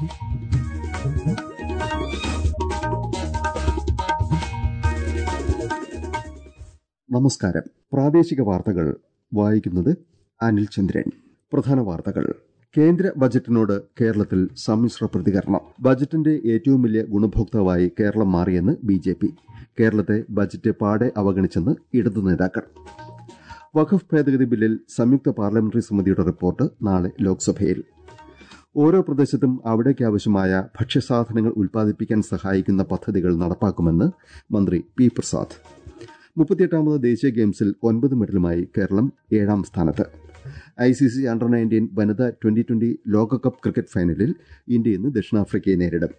നമസ്കാരം പ്രാദേശിക വാർത്തകൾ വായിക്കുന്നത് അനിൽ ചന്ദ്രൻ പ്രധാന വാർത്തകൾ കേന്ദ്ര ബജറ്റിനോട് കേരളത്തിൽ സമ്മിശ്ര പ്രതികരണം ബജറ്റിന്റെ ഏറ്റവും വലിയ ഗുണഭോക്താവായി കേരളം മാറിയെന്ന് ബി ജെ പി കേരളത്തെ ബജറ്റ് പാടെ അവഗണിച്ചെന്ന് ഇടതു നേതാക്കൾ വഖഫ് ഭേദഗതി ബില്ലിൽ സംയുക്ത പാർലമെന്ററി സമിതിയുടെ റിപ്പോർട്ട് നാളെ ലോക്സഭയിൽ ഓരോ പ്രദേശത്തും അവിടേക്കാവശ്യമായ ഭക്ഷ്യസാധനങ്ങൾ ഉൽപ്പാദിപ്പിക്കാൻ സഹായിക്കുന്ന പദ്ധതികൾ നടപ്പാക്കുമെന്ന് മന്ത്രി പി പ്രസാദ് മുപ്പത്തിയെട്ടാമത് ദേശീയ ഗെയിംസിൽ ഒൻപത് മെഡലുമായി കേരളം ഏഴാം സ്ഥാനത്ത് I C C under nineteen വനിതാ ട്വന്റി ട്വന്റി ലോകകപ്പ് ക്രിക്കറ്റ് ഫൈനലിൽ ഇന്ത്യ ഇന്ന് ദക്ഷിണാഫ്രിക്കയെ നേരിടും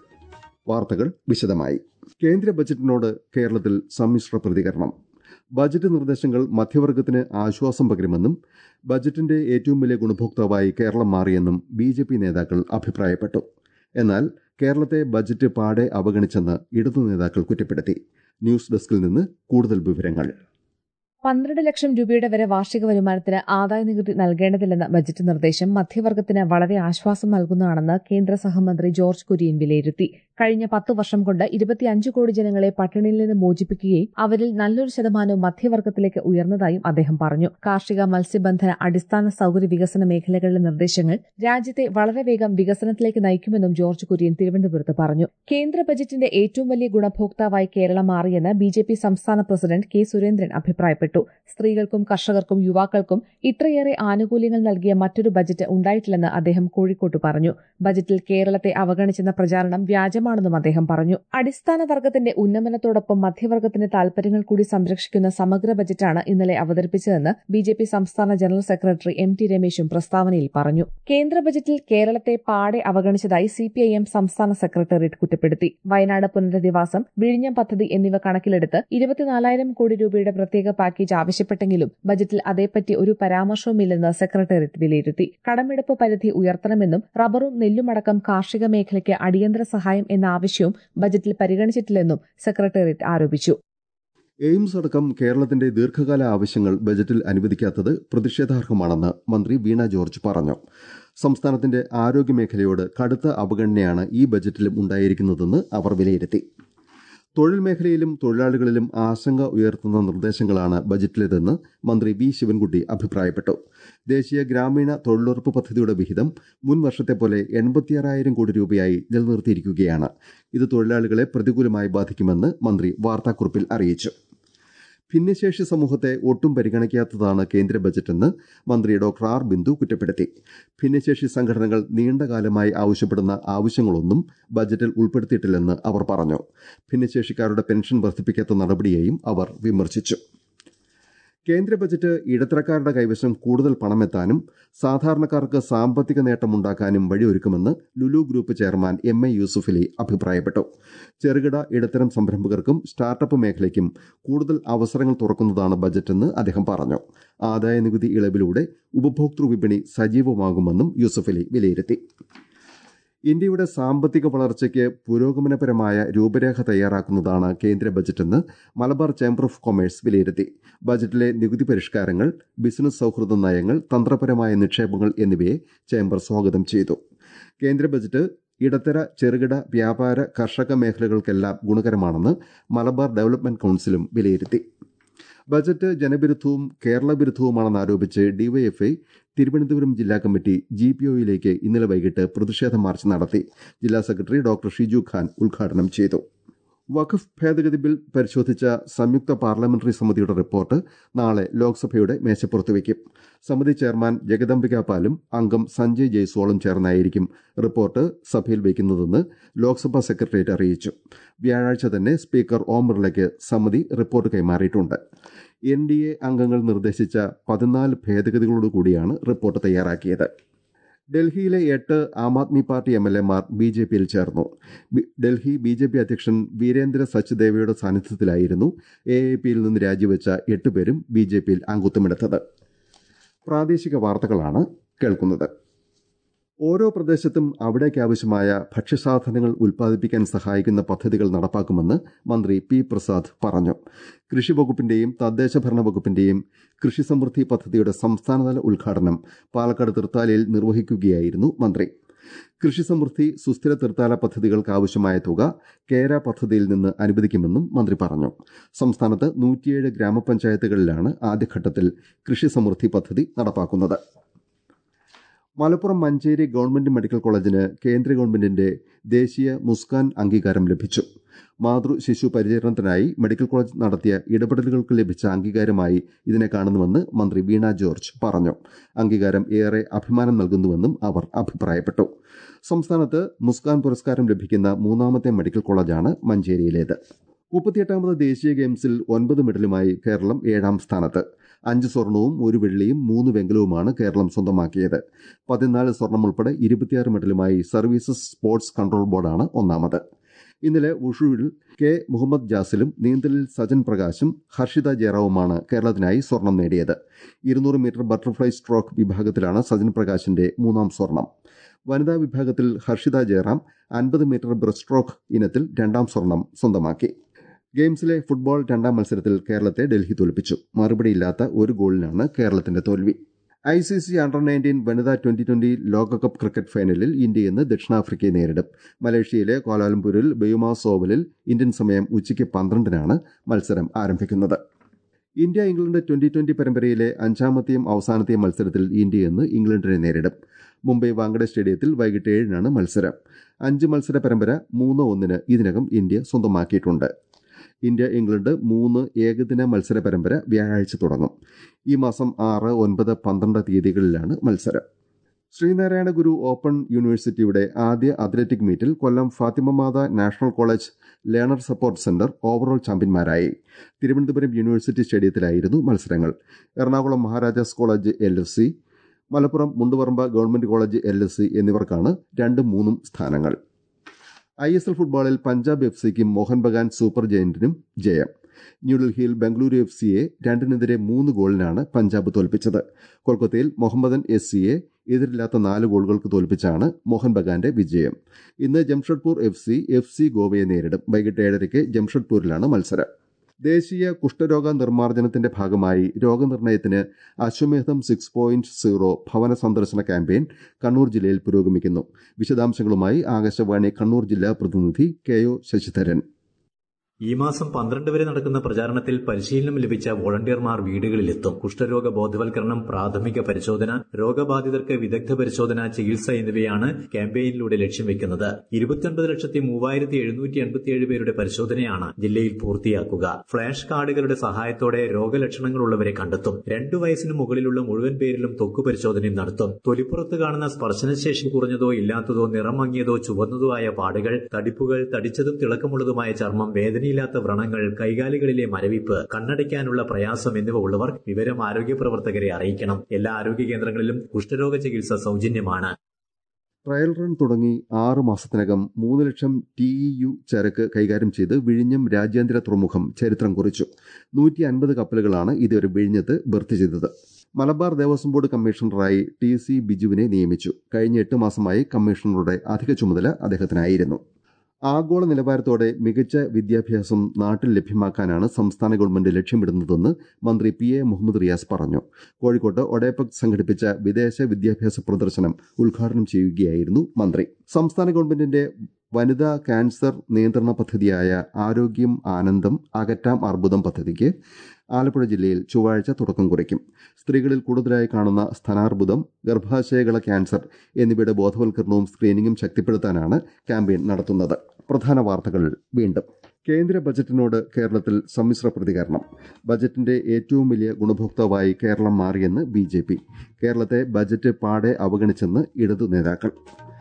വാർത്തകൾ വിശദമായി കേന്ദ്ര ബജറ്റിനോട് കേരളത്തിൽ സമ്മിശ്ര പ്രതികരണം ബജറ്റ് നിർദ്ദേശങ്ങൾ മധ്യവർഗത്തിന് ആശ്വാസം പകരുമെന്നും ബജറ്റിന്റെ ഏറ്റവും വലിയ ഗുണഭോക്താവായി കേരളം മാറിയെന്നും ബി ജെ പി നേതാക്കൾ അഭിപ്രായപ്പെട്ടു എന്നാൽ കേരളത്തെ ബജറ്റ് പാടെ അവഗണിച്ചെന്ന് ഇടതു നേതാക്കൾ കുറ്റപ്പെടുത്തി ന്യൂസ് ഡെസ്കിൽ നിന്ന് കൂടുതൽ വിവരങ്ങൾ പന്ത്രണ്ട് ലക്ഷം രൂപയുടെ വരെ വാർഷിക വരുമാനത്തിന് ആദായ നികുതി നൽകേണ്ടതില്ലെന്ന ബജറ്റ് നിർദ്ദേശം മധ്യവർഗത്തിന് വളരെ ആശ്വാസം നൽകുന്നതാണെന്ന് കേന്ദ്ര സഹമന്ത്രി ജോർജ് കുര്യൻ വിലയിരുത്തി കഴിഞ്ഞ പത്ത് വർഷം കൊണ്ട് ഇരുപത്തിയഞ്ച് കോടി ജനങ്ങളെ പട്ടിണിയിൽ നിന്ന് മോചിപ്പിക്കുകയും അവരിൽ നല്ലൊരു ശതമാനവും മധ്യവർഗത്തിലേക്ക് ഉയർന്നതായും അദ്ദേഹം പറഞ്ഞു കാർഷിക മത്സ്യബന്ധന അടിസ്ഥാന സൌകര്യ വികസന മേഖലകളിലെ നിർദ്ദേശങ്ങൾ രാജ്യത്തെ വളരെ വേഗം വികസനത്തിലേക്ക് നയിക്കുമെന്നും ജോർജ് കുര്യൻ തിരുവനന്തപുരത്ത് പറഞ്ഞു കേന്ദ്ര ബജറ്റിന്റെ ഏറ്റവും വലിയ ഗുണഭോക്താവായി കേരളം മാറിയെന്ന് ബി ജെ പി സംസ്ഥാന പ്രസിഡന്റ് കെ സുരേന്ദ്രൻ അഭിപ്രായപ്പെട്ടു സ്ത്രീകൾക്കും കർഷകർക്കും യുവാക്കൾക്കും ഇത്രയേറെ ആനുകൂല്യങ്ങൾ നൽകിയ മറ്റൊരു ബജറ്റ് ഉണ്ടായിട്ടില്ലെന്ന് അദ്ദേഹം കോഴിക്കോട്ട് പറഞ്ഞു ബജറ്റിൽ കേരളത്തെ അവഗണിച്ചെന്ന പ്രചാരണം വ്യാജമാണെന്നും അദ്ദേഹം പറഞ്ഞു അടിസ്ഥാന വർഗത്തിന്റെ ഉന്നമനത്തോടൊപ്പം മധ്യവർഗത്തിന്റെ താൽപര്യങ്ങൾ കൂടി സംരക്ഷിക്കുന്ന സമഗ്ര ബജറ്റാണ് ഇന്നലെ അവതരിപ്പിച്ചതെന്ന് ബി ജെ പി സംസ്ഥാന ജനറൽ സെക്രട്ടറി എം ടി രമേശും പ്രസ്താവനയിൽ പറഞ്ഞു കേന്ദ്ര ബജറ്റിൽ കേരളത്തെ പാടെ അവഗണിച്ചതായി സിപിഐഎം സംസ്ഥാന സെക്രട്ടേറിയറ്റ് കുറ്റപ്പെടുത്തി വയനാട് പുനരധിവാസം വിഴിഞ്ഞം പദ്ധതി എന്നിവ കണക്കിലെടുത്ത് ഇരുപത്തിനാലായിരം കോടി രൂപയുടെ പ്രത്യേക പാക്കേജ് ആവശ്യപ്പെട്ടെങ്കിലും ബജറ്റിൽ അതേപ്പറ്റി ഒരു പരാമർശവുമില്ലെന്ന് സെക്രട്ടേറിയറ്റ് വിലയിരുത്തി കടമെടുപ്പ് പരിധി ഉയർത്തണമെന്നും റബ്ബറും നെല്ലുമടക്കം കാർഷിക മേഖലയ്ക്ക് അടിയന്തര സഹായം എന്ന ആവശ്യവും ബജറ്റിൽ പരിഗണിച്ചിട്ടില്ലെന്നും സെക്രട്ടേറിയറ്റ് ആരോപിച്ചു എയിംസ് അടക്കം കേരളത്തിന്റെ ദീർഘകാല ആവശ്യങ്ങൾ ബജറ്റിൽ അനുവദിക്കാത്തത് പ്രതിഷേധാർഹമാണെന്ന് മന്ത്രി വീണ ജോർജ് പറഞ്ഞു സംസ്ഥാനത്തിന്റെ ആരോഗ്യമേഖലയോട് കടുത്ത അവഗണനയാണ് ഈ ബജറ്റിലും ഉണ്ടായിരിക്കുന്നതെന്ന് അവർ വിലയിരുത്തി തൊഴിൽ മേഖലയിലും തൊഴിലാളികളിലും ആശങ്ക ഉയർത്തുന്ന നിർദ്ദേശങ്ങളാണ് ബജറ്റിലേതെന്ന് മന്ത്രി വി ശിവൻകുട്ടി അഭിപ്രായപ്പെട്ടു ദേശീയ ഗ്രാമീണ തൊഴിലുറപ്പ് പദ്ധതിയുടെ വിഹിതം മുൻ വർഷത്തെ പോലെ എൺപത്തിയാറായിരം കോടി രൂപയായി നിലനിർത്തിയിരിക്കുകയാണ് ഇത് തൊഴിലാളികളെ പ്രതികൂലമായി ബാധിക്കുമെന്ന് മന്ത്രി വാർത്താക്കുറിപ്പിൽ അറിയിച്ചു ഭിന്നശേഷി സമൂഹത്തെ ഒട്ടും പരിഗണിക്കാത്തതാണ് കേന്ദ്ര ബജറ്റെന്ന് മന്ത്രി ഡോക്ടർ ആർ ബിന്ദു കുറ്റപ്പെടുത്തി ഭിന്നശേഷി സംഘടനകൾ നീണ്ടകാലമായി ആവശ്യപ്പെടുന്ന ആവശ്യങ്ങളൊന്നും ബജറ്റിൽ ഉൾപ്പെടുത്തിയിട്ടില്ലെന്ന് അവർ പറഞ്ഞു ഭിന്നശേഷിക്കാരുടെ പെൻഷൻ വർദ്ധിപ്പിക്കാത്ത നടപടിയെയും അവർ വിമർശിച്ചു കേന്ദ്ര ബജറ്റ് ഇടത്തരക്കാരുടെ കൈവശം കൂടുതൽ പണമെത്താനും സാധാരണക്കാർക്ക് സാമ്പത്തിക നേട്ടമുണ്ടാക്കാനും വഴിയൊരുക്കുമെന്ന് Lulu group chairman M A Yusuffali അഭിപ്രായപ്പെട്ടു ചെറുകിട ഇടത്തരം സംരംഭകർക്കും സ്റ്റാർട്ടപ്പ് മേഖലയ്ക്കും കൂടുതൽ അവസരങ്ങൾ തുറക്കുന്നതാണ് ബജറ്റെന്ന് അദ്ദേഹം പറഞ്ഞു ആദായ നികുതി ഇളവിലൂടെ ഉപഭോക്തൃ വിപണി സജീവമാകുമെന്നും യൂസുഫലി വിലയിരുത്തി ഇന്ത്യയുടെ സാമ്പത്തിക വളർച്ചയ്ക്ക് പുരോഗമനപരമായ രൂപരേഖ തയ്യാറാക്കുന്നതാണ് കേന്ദ്ര ബജറ്റെന്ന് മലബാർ ചേംബർ ഓഫ് കൊമേഴ്സ് വിലയിരുത്തി ബജറ്റിലെ നികുതി പരിഷ്കാരങ്ങൾ ബിസിനസ് സൌഹൃദ നയങ്ങൾ തന്ത്രപരമായ നിക്ഷേപങ്ങൾ എന്നിവയെ ചേംബർ സ്വാഗതം ചെയ്തു കേന്ദ്ര ബജറ്റ് ഇടത്തര ചെറുകിട വ്യാപാര കർഷക മേഖലകൾക്കെല്ലാം ഗുണകരമാണെന്ന് മലബാർ ഡെവലപ്മെന്റ് കൌൺസിലും വിലയിരുത്തി ബജറ്റ് ജനവിരുദ്ധവും കേരള വിരുദ്ധവുമാണെന്ന് ആരോപിച്ച് ഡിവൈഎഫ്ഐ തിരുവനന്തപുരം ജില്ലാ കമ്മിറ്റി ജി പി ഒയിലേക്ക് ഇന്നലെ വൈകിട്ട് പ്രതിഷേധ മാർച്ച് നടത്തി ജില്ലാ സെക്രട്ടറി ഡോക്ടർ ഷിജു ഖാൻ ഉദ്ഘാടനം ചെയ്തു വഖഫ് ഭേദഗതി ബിൽ പരിശോധിച്ച സംയുക്ത പാർലമെന്ററി സമിതിയുടെ റിപ്പോർട്ട് നാളെ ലോക്സഭയുടെ മേശപ്പുറത്ത് വയ്ക്കും സമിതി ചെയർമാൻ ജഗദംബിക പാലും അംഗം സഞ്ജയ് ജയ്സ്വാളും ചേർന്നായിരിക്കും റിപ്പോർട്ട് സഭയിൽ വയ്ക്കുന്നതെന്ന് ലോക്സഭാ സെക്രട്ടേറിയറ്റ് അറിയിച്ചു വ്യാഴാഴ്ച തന്നെ സ്പീക്കർ ഓം ബിർളയ്ക്ക് സമിതി റിപ്പോർട്ട് കൈമാറിയിട്ടുണ്ട് എൻ ഡി എ അംഗങ്ങൾ നിർദ്ദേശിച്ച പതിനാല് ഭേദഗതികളോടുകൂടിയാണ് റിപ്പോർട്ട് തയ്യാറാക്കിയത് ഡൽഹിയിലെ എട്ട് Aam Aadmi party M L എമാർ ബി ജെ പിയിൽ ചേർന്നു ഡൽഹി ബി ജെ പി അധ്യക്ഷൻ വീരേന്ദ്ര സച്ദേവയുടെ സാന്നിധ്യത്തിലായിരുന്നു എ എ പിയിൽ നിന്ന് രാജിവെച്ച എട്ടുപേരും ബി ജെ പിയിൽ അംഗത്വമെടുത്തത് പ്രാദേശിക വാർത്തകളാണ് കേൾക്കുന്നത് ഓരോ പ്രദേശത്തും അവിടേക്കാവശ്യമായ ഭക്ഷ്യസാധനങ്ങൾ ഉൽപ്പാദിപ്പിക്കാൻ സഹായിക്കുന്ന പദ്ധതികൾ നടപ്പാക്കുമെന്ന് മന്ത്രി പി പ്രസാദ് പറഞ്ഞു കൃഷി വകുപ്പിന്റെയും തദ്ദേശ ഭരണ വകുപ്പിന്റെയും കൃഷി സമൃദ്ധി പദ്ധതിയുടെ സംസ്ഥാനതല ഉദ്ഘാടനം പാലക്കാട് തൃത്താലയിൽ നിർവഹിക്കുകയായിരുന്നു മന്ത്രി കൃഷി സമൃദ്ധി സുസ്ഥിര തീർത്ഥാടന പദ്ധതികൾക്ക് ആവശ്യമായ തുക കേര പദ്ധതിയിൽ നിന്ന് അനുവദിക്കുമെന്നും മന്ത്രി പറഞ്ഞു സംസ്ഥാനത്ത് നൂറ്റിയേഴ് ഗ്രാമപഞ്ചായത്തുകളിലാണ് ആദ്യഘട്ടത്തിൽ കൃഷി സമൃദ്ധി പദ്ധതി നടപ്പാക്കുന്നത് മലപ്പുറം മഞ്ചേരി ഗവൺമെന്റ് മെഡിക്കൽ കോളേജിന് കേന്ദ്ര ഗവൺമെന്റിന്റെ ദേശീയ മുസ്കാൻ അംഗീകാരം ലഭിച്ചു മാതൃ ശിശു പരിചരണത്തിനായി മെഡിക്കൽ കോളേജ് നടത്തിയ ഇടപെടലുകൾക്ക് ലഭിച്ച അംഗീകാരമായി ഇതിനെ കാണുന്നുവെന്ന് മന്ത്രി വീണ ജോർജ് പറഞ്ഞു അംഗീകാരം ഏറെ അഭിമാനം നൽകുന്നുവെന്നും അവർ അഭിപ്രായപ്പെട്ടു സംസ്ഥാനത്ത് മുസ്കാൻ പുരസ്കാരം ലഭിക്കുന്ന മൂന്നാമത്തെ മെഡിക്കൽ കോളേജാണ് മഞ്ചേരിയിലേത് മുപ്പത്തിയെട്ടാമത് ദേശീയ ഗെയിംസിൽ ഒൻപത് മെഡലുമായി കേരളം ഏഴാം സ്ഥാനത്ത് അഞ്ച് സ്വർണവും ഒരു വെള്ളിയും മൂന്ന് വെങ്കലവുമാണ് കേരളം സ്വന്തമാക്കിയത് പതിനാല് സ്വർണം ഉൾപ്പെടെ ഇരുപത്തിയാറ് മെഡലുമായി സർവീസസ് സ്പോർട്സ് കൺട്രോൾ ബോർഡാണ് ഒന്നാമത് ഇന്നലെ ഉഷുവിൽ കെ മുഹമ്മദ് ജാസിലും നീന്തലിൽ സജൻ പ്രകാശും ഹർഷിത ജയറാവുമാണ് കേരളത്തിനായി സ്വർണം നേടിയത് ഇരുന്നൂറ് മീറ്റർ ബട്ടർഫ്ലൈ സ്ട്രോക്ക് വിഭാഗത്തിലാണ് സജൻ പ്രകാശിന്റെ മൂന്നാം സ്വർണം വനിതാ വിഭാഗത്തിൽ ഹർഷിത ജയറാം അൻപത് മീറ്റർ ബ്രസ്റ്റ് സ്ട്രോക്ക് ഇനത്തിൽ രണ്ടാം സ്വർണം സ്വന്തമാക്കി ഗെയിംസിലെ ഫുട്ബോൾ രണ്ടാം മത്സരത്തിൽ കേരളത്തെ ഡൽഹി തോൽപ്പിച്ചു മറുപടിയില്ലാത്ത ഒരു ഗോളിനാണ് കേരളത്തിന്റെ തോൽവി I C C under nineteen വനിതാ ട്വന്റി ട്വന്റി ലോകകപ്പ് ക്രിക്കറ്റ് ഫൈനലിൽ ഇന്ത്യ ഇന്ന് ദക്ഷിണാഫ്രിക്കയെ നേരിടും മലേഷ്യയിലെ കോലാലംപൂരിൽ ബെയുമാസ് ഓവലിൽ ഇന്ത്യൻ സമയം ഉച്ചയ്ക്ക് പന്ത്രണ്ടിനാണ് മത്സരം ആരംഭിക്കുന്നത് ഇന്ത്യ ഇംഗ്ലണ്ട് ട്വന്റി ട്വന്റി പരമ്പരയിലെ അഞ്ചാമത്തെയും അവസാനത്തെയും മത്സരത്തിൽ ഇന്ത്യ ഇന്ന് ഇംഗ്ലണ്ടിനെ നേരിടും മുംബൈ വാങ്കഡെ സ്റ്റേഡിയത്തിൽ വൈകിട്ട് ഏഴിനാണ് മത്സരം അഞ്ച് മത്സര പരമ്പര മൂന്ന് ഒന്നിന് ഇതിനകം ഇന്ത്യ സ്വന്തമാക്കിയിട്ടുണ്ട് ഇന്ത്യ ഇംഗ്ലണ്ട് മൂന്ന് ഏകദിന മത്സര പരമ്പര വ്യാഴാഴ്ച തുടങ്ങും ഈ മാസം ആറ് ഒൻപത് പന്ത്രണ്ട് തീയതികളിലാണ് മത്സരം ശ്രീനാരായണ ഗുരു ഓപ്പൺ യൂണിവേഴ്സിറ്റിയുടെ ആദ്യ അത്ലറ്റിക് മീറ്റിൽ Kollam Fatima Mata national college learner support centre overall ചാമ്പ്യന്മാരായി തിരുവനന്തപുരം യൂണിവേഴ്സിറ്റി സ്റ്റേഡിയത്തിലായിരുന്നു മത്സരങ്ങൾ Ernakulam Maharajas college L S C Malappuram Mundupparamba government college L S C എന്നിവർക്കാണ് രണ്ടും മൂന്നും സ്ഥാനങ്ങൾ ഐ എസ് എൽ ഫുട്ബോളിൽ പഞ്ചാബ് എഫ് സിക്കും മോഹൻ ബഗാൻ സൂപ്പർ ജയന്റിനും ജയം ന്യൂഡൽഹിയിൽ ബംഗളൂരു എഫ് സിയെ രണ്ടിനെതിരെ മൂന്ന് ഗോളിനാണ് പഞ്ചാബ് തോൽപ്പിച്ചത് കൊൽക്കത്തയിൽ മുഹമ്മദൻ എസ് സിയെ എതിരില്ലാത്ത നാല് ഗോളുകൾക്ക് തോൽപ്പിച്ചാണ് മോഹൻ ബഗാന്റെ വിജയം ഇന്ന് Jamshedpur F C F C ഗോവയെ നേരിടും വൈകിട്ട് ഏഴരയ്ക്ക് ജംഷഡ്പൂരിലാണ് മത്സരം ദേശീയ കുഷ്ഠരോഗ നിർമ്മാർജ്ജനത്തിന്റെ ഭാഗമായി രോഗനിർണയത്തിന് അശ്വമേധം സിക്സ് പോയിന്റ് സീറോ ഭവന സന്ദർശന ക്യാമ്പയിൻ കണ്ണൂർ ജില്ലയിൽ പുരോഗമിക്കുന്നു വിശദാംശങ്ങളുമായി ആകാശവാണി കണ്ണൂർ ജില്ലാ പ്രതിനിധി കെ ഒ ശശിധരൻ ഈ മാസം പന്ത്രണ്ട് വരെ നടക്കുന്ന പ്രചാരണത്തിൽ പരിശീലനം ലഭിച്ച വോളണ്ടിയർമാർ വീടുകളിലെത്തും കുഷ്ഠരോഗ ബോധവൽക്കരണം പ്രാഥമിക പരിശോധന രോഗബാധിതർക്ക് വിദഗ്ധ പരിശോധന ചികിത്സ എന്നിവയാണ് ക്യാമ്പയിനിലൂടെ ലക്ഷ്യം വെക്കുന്നത് ഇരുപത്തിയൊൻപത് ലക്ഷത്തി മൂവായിരത്തി എഴുന്നൂറ്റി എൺപത്തിയേഴ് പേരുടെ പരിശോധനയാണ് ജില്ലയിൽ പൂർത്തിയാക്കുക ഫ്ലാഷ് കാർഡുകളുടെ സഹായത്തോടെ രോഗലക്ഷണങ്ങളുള്ളവരെ കണ്ടെത്തും രണ്ടു വയസ്സിന് മുകളിലുള്ള മുഴുവൻ പേരിലും ത്വക്ക് പരിശോധനയും നടത്തും തൊലിപ്പുറത്ത് കാണുന്ന സ്പർശനശേഷി കുറഞ്ഞതോ ഇല്ലാത്തതോ നിറം മങ്ങിയതോ ചുവന്നതോ ആയ പാടുകൾ തടിപ്പുകൾ തടിച്ചതും തിളക്കമുള്ളതുമായ ചർമ്മം വേദന വേദനയില്ലാത്ത വ്രണങ്ങൾ കൈകാലുകളിലെ മരവിപ്പ് കണ്ണടയ്ക്കാനുള്ള പ്രയാസം എന്നിവ ഉള്ളവർ വിവരം ആരോഗ്യ പ്രവർത്തകരെ അറിയിക്കണം എല്ലാ ആരോഗ്യ കേന്ദ്രങ്ങളിലും കുഷ്ഠരോഗ ചികിത്സ സൗജന്യമാണ് ട്രയൽ റൺ തുടങ്ങി ആറ് മാസത്തിനകം മൂന്ന് ലക്ഷം ടി ഇ യു ചരക്ക് കൈകാര്യം ചെയ്ത് വിഴിഞ്ഞം രാജ്യാന്തര തുറമുഖം ചരിത്രം കുറിച്ചു നൂറ്റി അൻപത് കപ്പലുകളാണ് ഇതുവരെ വിഴിഞ്ഞത്ത് ബർത്ത് ചെയ്തത് മലബാർ ദേവസ്വം ബോർഡ് കമ്മീഷണറായി ടി സി ബിജുവിനെ നിയമിച്ചു കഴിഞ്ഞ എട്ട് മാസമായി കമ്മീഷണറുടെ അധിക ചുമതല അദ്ദേഹത്തിനായിരുന്നു ആഗോള നിലവാരത്തോടെ മികച്ച വിദ്യാഭ്യാസം നാട്ടിൽ ലഭ്യമാക്കാനാണ് സംസ്ഥാന ഗവൺമെന്റ് ലക്ഷ്യമിടുന്നതെന്ന് മന്ത്രി പി എ മുഹമ്മദ് റിയാസ് പറഞ്ഞു കോഴിക്കോട്ട് ഒഡേപക് സംഘടിപ്പിച്ച വിദേശ വിദ്യാഭ്യാസ പ്രദർശനം ഉദ്ഘാടനം ചെയ്യുകയായിരുന്നു മന്ത്രി സംസ്ഥാന ഗവൺമെന്റിന്റെ വനിതാ ക്യാൻസർ നിയന്ത്രണ പദ്ധതിയായ ആരോഗ്യം ആനന്ദം അകറ്റാം അർബുദം പദ്ധതിക്ക് ആലപ്പുഴ ജില്ലയിൽ ചൊവ്വാഴ്ച തുടക്കം കുറിക്കും സ്ത്രീകളിൽ കൂടുതലായി കാണുന്ന സ്ഥാനാർബുദം ഗർഭാശയകള ക്യാൻസർ എന്നിവയുടെ ബോധവൽക്കരണവും സ്ക്രീനിങ്ങും ശക്തിപ്പെടുത്താനാണ് ക്യാമ്പയിൻ നടത്തുന്നത് പ്രധാന വാർത്തകൾ വീണ്ടും കേന്ദ്ര ബജറ്റിനോട് കേരളത്തിൽ സമ്മിശ്ര പ്രതികരണം ബജറ്റിന്റെ ഏറ്റവും വലിയ ഗുണഭോക്താവായി കേരളം മാറിയെന്ന് ബി ജെ പി കേരളത്തെ ബജറ്റ് പാടെ അവഗണിച്ചെന്ന് ഇടതു നേതാക്കൾ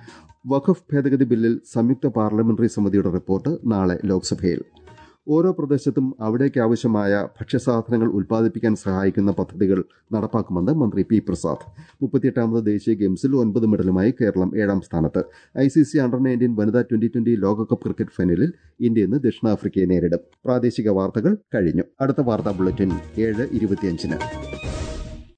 വഖഫ് ഭേദഗതി ബില്ലിൽ സംയുക്ത പാർലമെന്ററി സമിതിയുടെ റിപ്പോർട്ട് നാളെ ലോക്സഭയിൽ ഓരോ പ്രദേശത്തും അവിടേക്ക് ആവശ്യമായ ഭക്ഷ്യസാധനങ്ങൾ ഉൽപ്പാദിപ്പിക്കാൻ സഹായിക്കുന്ന പദ്ധതികൾ നടപ്പാക്കുമെന്ന് മന്ത്രി പി പ്രസാദ് മുപ്പത്തിയെട്ടാമത് ദേശീയ ഗെയിംസിൽ ഒൻപത് മെഡലുമായി കേരളം ഏഴാം സ്ഥാനത്ത് I C C under nineteen വനിതാ ട്വന്റി ട്വന്റി ലോകകപ്പ് ക്രിക്കറ്റ് ഫൈനലിൽ ഇന്ത്യ ഇന്ന് ദക്ഷിണാഫ്രിക്കയെ നേരിടും പ്രാദേശിക വാർത്തകൾ കഴിഞ്ഞു അടുത്ത വാർത്താ ബുള്ളറ്റിൻ ഏഴ് ഇരുപത്തിയഞ്ചിന്